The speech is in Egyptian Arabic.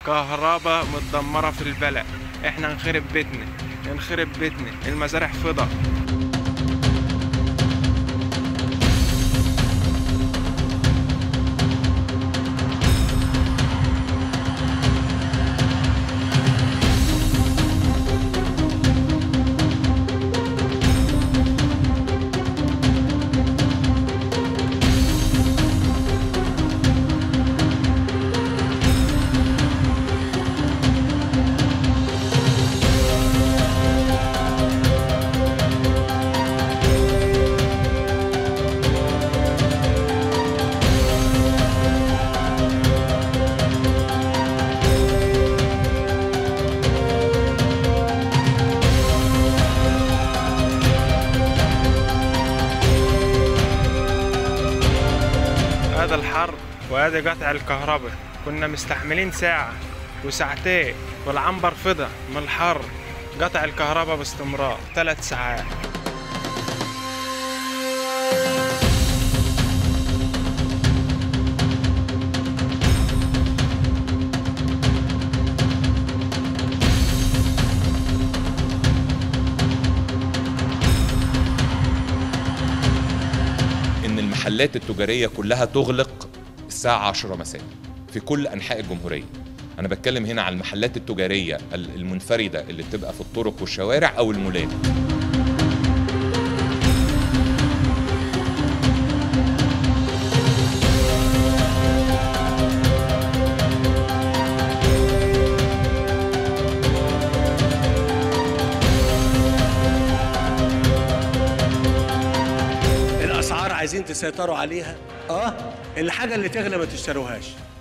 كهرباء متدمرة في البلد احنا نخرب بيتنا نخرب بيتنا المزارع فضى هذا الحر وهذا قطع الكهرباء كنا مستحملين ساعة وساعتين والعنبر فضى من الحر قطع الكهرباء باستمرار ثلاث ساعات ان المحلات التجاريه كلها تغلق الساعه 10 مساء في كل انحاء الجمهوريه انا بتكلم هنا على المحلات التجاريه ال- المنفرده اللي بتبقى في الطرق والشوارع او المولات الاسعار عايزين تسيطروا عليها اه الحاجه اللي تغلى ما تشتروهاش